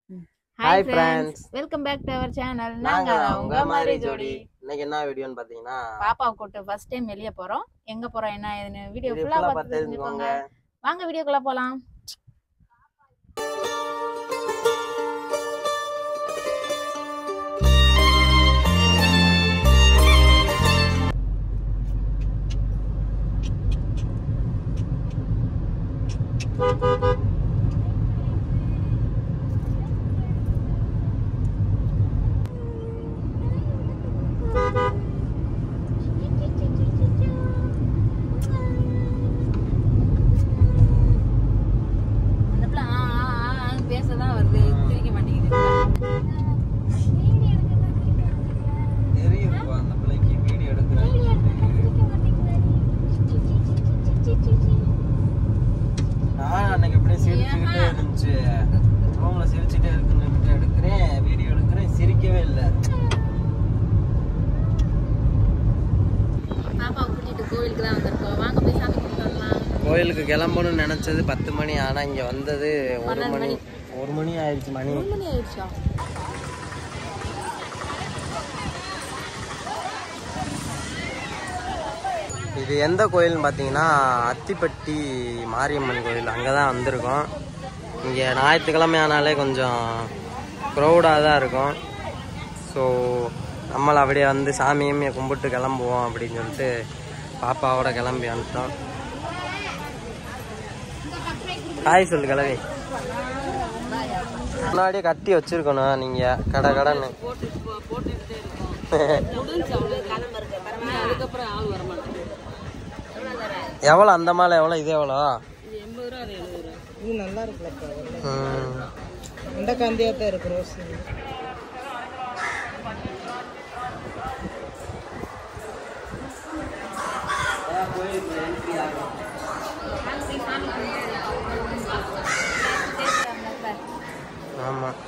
Hi Hi friends friends. Welcome back to our channel நாங்க நாங்க தான் உங்க மாதிரி ஜோடி இன்னைக்கு என்ன வீடியோன்னு பாத்தீங்கன்னா பாப்பாவை கூட்டு ஃபர்ஸ்ட் டைம் வெளிய போறோம் எங்க போறோம் என்ன ஏதுன்னு வீடியோ இது ஃபுல்லா full ஆ பார்த்து பார்த்து தெரிஞ்சுக்கோங்க தெரிஞ்சுக்கோங்க வாங்க வீடியோக்குள்ள போலாம் அந்த பிள்ளை ஆ, ஆ, ஆ, ஆ, பேசதான் வருது சிரிக்க மாட்டேங்குது தெரியும் அந்த பிள்ளைக்கு வீடியோ எடுக்கிறேன் நான் அன்னைக்கு அப்படியே சிரிச்சுக்கிட்டே இருந்துச்சு ரூம்ல சிரிச்சுட்டே இருக்குன்னு எடுக்கிறேன் வீடியோ எடுக்கிறேன் சிரிக்கவே இல்லை பாப்பாவை கூட்டிட்டு கோவிலுக்கு தான் வந்திருக்கோம் வாங்க போய் சாமி கும்பிட்டு வரலாம் கோயிலுக்கு கிளம்பணும்னு நினைச்சது பத்து மணி ஆனா இங்க வந்தது ஒரு பன்னெண்டு மணி மணி. ஒரு மணி ஆயிடுச்சு மணி ஒரு மணி ஆயிடுச்சா இது எந்த கோயில்னு பார்த்தீங்கன்னா அத்திப்பட்டி மாரியம்மன் கோயில் அங்கே தான் வந்திருக்கோம் இங்கே ஞாயிற்றுக்கிழமை ஆனாலே கொஞ்சம் க்ரௌடாக தான் இருக்கும் ஸோ நம்மளை அப்படியே வந்து சாமியுமே கும்பிட்டு கிளம்புவோம் அப்படின்னு சொல்லிட்டு பாப்பாவோட கிளம்பி வந்துட்டோம் ஹாய் சொல்லு கிளவி முன்னாடியே கட்டி வச்சிருக்கணும் நீங்கள் கடை கடைன்னு அதுக்கப்புறம் ஆள் வர மாட்டேன் எவ்வளோ அந்த மாலை எவ்வளோ இது எவ்வளோ எண்பது ரூபா அது எழுபது ரூபா இது நல்லா இருக்குல்லப்பா ம் அந்த காந்தியா தான் இருக்கு ரோஸ் ஆமாம்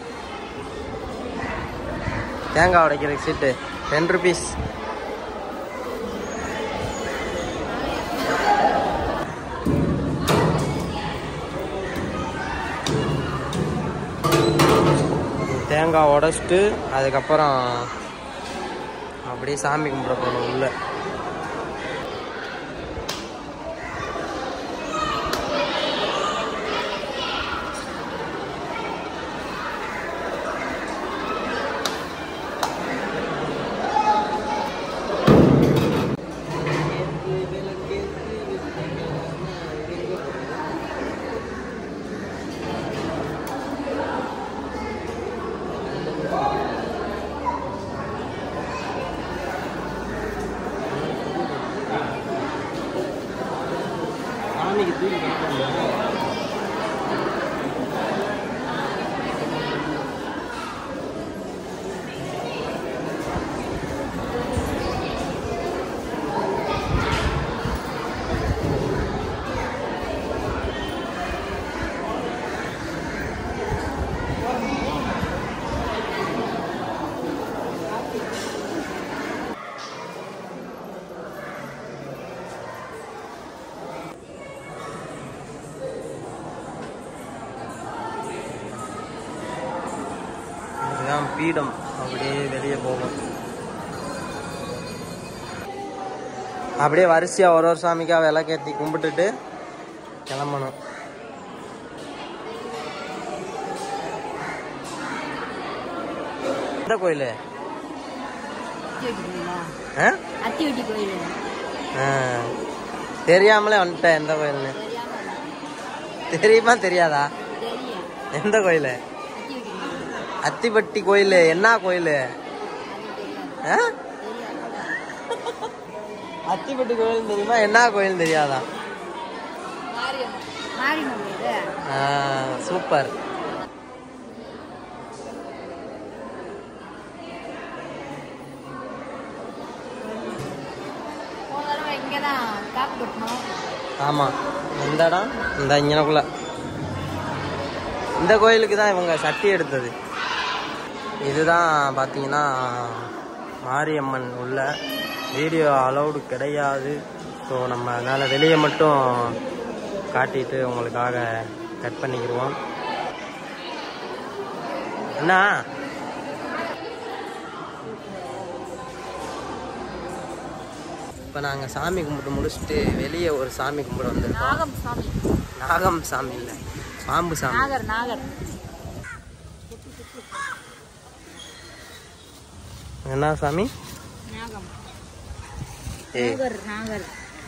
தேங்காய் உடைக்கிறதுக்கு சீட்டு டென் ருபீஸ் தேங்காய் உடைச்சிட்டு அதுக்கப்புறம் அப்படியே சாமி கும்பிட போகணும் உள்ள சாமிக்கு தூக்கி கொடுக்கணும். இதுதான் பீடம் அப்படியே வெளியே போகும் அப்படியே வரிசையா ஒரு ஒரு சாமிக்கா விளக்கேத்தி கும்பிட்டுட்டு கிளம்பணும் எந்த கோயில் ஆ? அத்தி வெட்டி கோயில் ஆ. தெரியாமலே வந்துட்டேன் எந்த கோயில்னு தெரியுமா தெரியாதா தெரியும் எந்த கோயில் அத்தி வெட்டி அத்திப்பட்டி கோயில் என்ன கோயில் ஆ? அத்திப்பட்டி கோயில் தெரியுமா என்ன கோயில் தெரியாதா மாரியம்மன் மாரியம்மன் இது ஆ, சூப்பர் போன தடவை இங்கே தான் காப்பு கட்டணும் ஆமா இந்த இடம் இந்த இங்கனக்குள்ள இந்த கோயிலுக்கு தான் இவங்க சட்டி எடுத்தது இதுதான் பார்த்தீங்கன்னா மாரியம்மன் உள்ள வீடியோ அலௌடு கிடையாது ஸோ நம்ம அதனால் வெளியே மட்டும் காட்டிட்டு உங்களுக்காக கட் பண்ணிக்கிடுவோம் என்ன இப்போ நாங்கள் சாமி கும்பிட்டு முடிச்சுட்டு வெளியே ஒரு சாமி கும்பிட வந்திருக்கோம் நாகம் சாமி நாகம் சாமி இல்லை பாம்பு சாமி நாகர் நாகர் என்ன சாமி நாகம் ஏ நாகர் நாகர்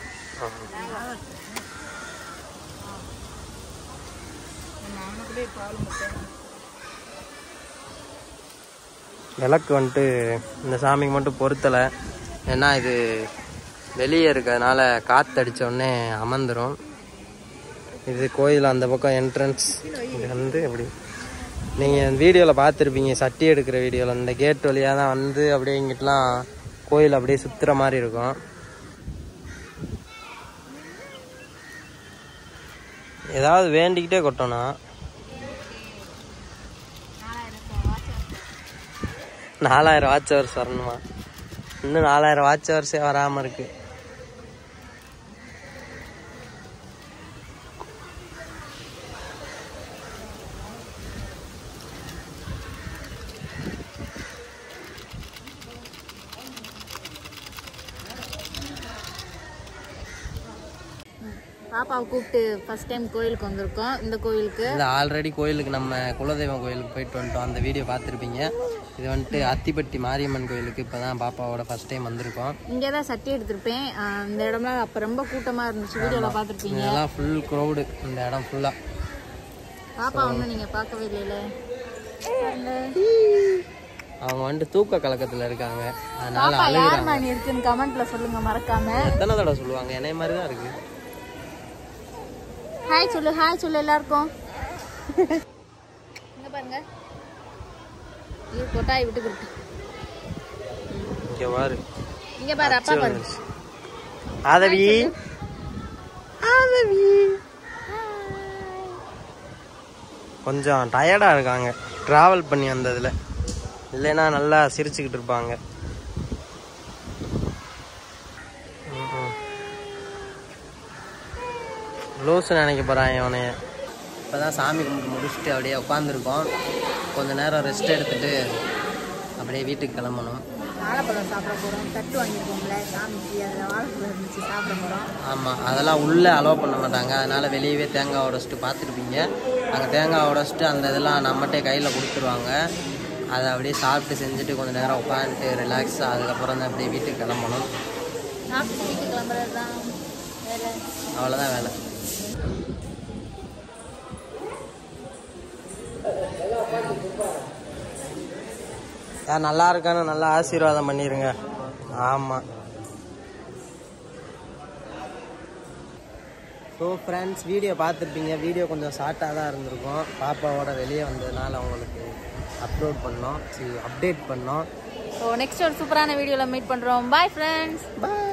விளக்கு வந்துட்டு இந்த சாமிக்கு மட்டும் பொருத்தலை ஏன்னா இது வெளியே இருக்கிறதுனால காற்றடிச்ச உடனே அமர்ந்துடும் இது கோயில் அந்த பக்கம் என்ட்ரன்ஸ் இது வந்து எப்படி நீங்கள் வீடியோவில் பார்த்துருப்பீங்க சட்டி எடுக்கிற வீடியோவில் இந்த கேட் வழியாக தான் வந்து அப்படியே இங்கிட்டலாம் கோயில் அப்படியே சுற்றுற மாதிரி இருக்கும் ஏதாவது வேண்டிக்கிட்டே கொட்டணும் நாலாயிரம் வாட்ச் ஹவர்ஸ் வரணுமா இன்னும் நாலாயிரம் வாட்ச் ஹவர்ஸே வராமல் இருக்கு பாப்பாவை கூப்பிட்டு ஃபர்ஸ்ட் டைம் கோயிலுக்கு வந்திருக்கோம் இந்த கோயிலுக்கு இல்லை ஆல்ரெடி கோயிலுக்கு நம்ம குலதெய்வம் கோயிலுக்கு போயிட்டு வந்துட்டோம் அந்த வீடியோ பார்த்துருப்பீங்க இது வந்துட்டு அத்திப்பட்டி மாரியம்மன் கோயிலுக்கு இப்போ தான் பாப்பாவோட ஃபர்ஸ்ட் டைம் வந்திருக்கோம் இங்கே தான் சட்டி எடுத்திருப்பேன் ஆஹ் இந்த இடம்லாம் அப்போ ரொம்ப கூட்டமாக இருந்துச்சு வீடியோவில் பார்த்துருப்பீங்க இதெல்லாம் ஃபுல் க்ரௌடு இந்த இடம் ஃபுல்லாக பாப்பா ஒன்றும் நீங்கள் பார்க்கவே இல்லைல்ல அவங்க வந்துட்டு தூக்க கலக்கத்தில் இருக்காங்க அதனால பாப்பா யார் அழுகுறாங்க மணி இருக்குன்னு கமெண்ட்ல சொல்லுங்க மறக்காம எத்தனை தடவை சொல்லுவாங்க என்னைய மாதிரி தான் இருக்கு ஹாய் சொல்லு ஹாய் சொல்லு எல்லாருக்கும் இங்க பாருங்க இது கொட்டாய் விட்டு கொடுத்து இங்கே பாரு இங்க பாரு அப்பா பாரு ஆதவி ஆதவி கொஞ்சம் டயர்டாக இருக்காங்க ட்ராவல் பண்ணி வந்ததில் இல்லைன்னா நல்லா சிரிச்சுக்கிட்டு இருப்பாங்க லூசு நினைக்க போகிறான் இவனைய இப்போ தான் சாமி கும்பிட்டு முடிச்சுட்டு அப்படியே உட்காந்துருக்கோம் கொஞ்ச நேரம் ரெஸ்ட் எடுத்துட்டு அப்படியே வீட்டுக்கு கிளம்பணும் வாழைப்பழம் சாப்பிட போறோம் தட்டு வாங்கியிருக்கோம்ல சாமிக்கு அதில் வாழைப்பழம் இருந்துச்சு சாப்பிட போறோம் ஆமாம் அதெல்லாம் உள்ளே அலோவ் பண்ண மாட்டாங்க அதனால் வெளியவே தேங்காய் உடச்சிட்டு பார்த்துருப்பீங்க அங்கே தேங்காய் உடச்சிட்டு அந்த இதெல்லாம் நம்மகிட்டே கையில் கொடுத்துருவாங்க அதை அப்படியே சாப்பிட்டு செஞ்சுட்டு கொஞ்சம் நேரம் உட்காந்துட்டு ரிலாக்ஸாக அதுக்கப்புறம் தான் அப்படியே வீட்டுக்கு கிளம்பணும் சாப்பிட்டு வீட்டுக்கு கிளம்புறது தான் வேலை அவ்வளோதான் வேலை யார் நல்லா இருக்கான்னு நல்லா ஆசீர்வாதம் பண்ணிடுங்க ஆமாம் ஸோ ஃப்ரெண்ட்ஸ் வீடியோ பார்த்துருப்பீங்க வீடியோ கொஞ்சம் ஷார்ட்டாக தான் இருந்திருக்கும் பாப்பாவோட வெளியே வந்ததுனால அவங்களுக்கு அப்லோட் பண்ணோம் சரி அப்டேட் பண்ணோம் ஸோ நெக்ஸ்ட் ஒரு சூப்பரான வீடியோவில் மீட் பண்ணுறோம் பாய் ஃப்ரெண்ட்ஸ் பாய்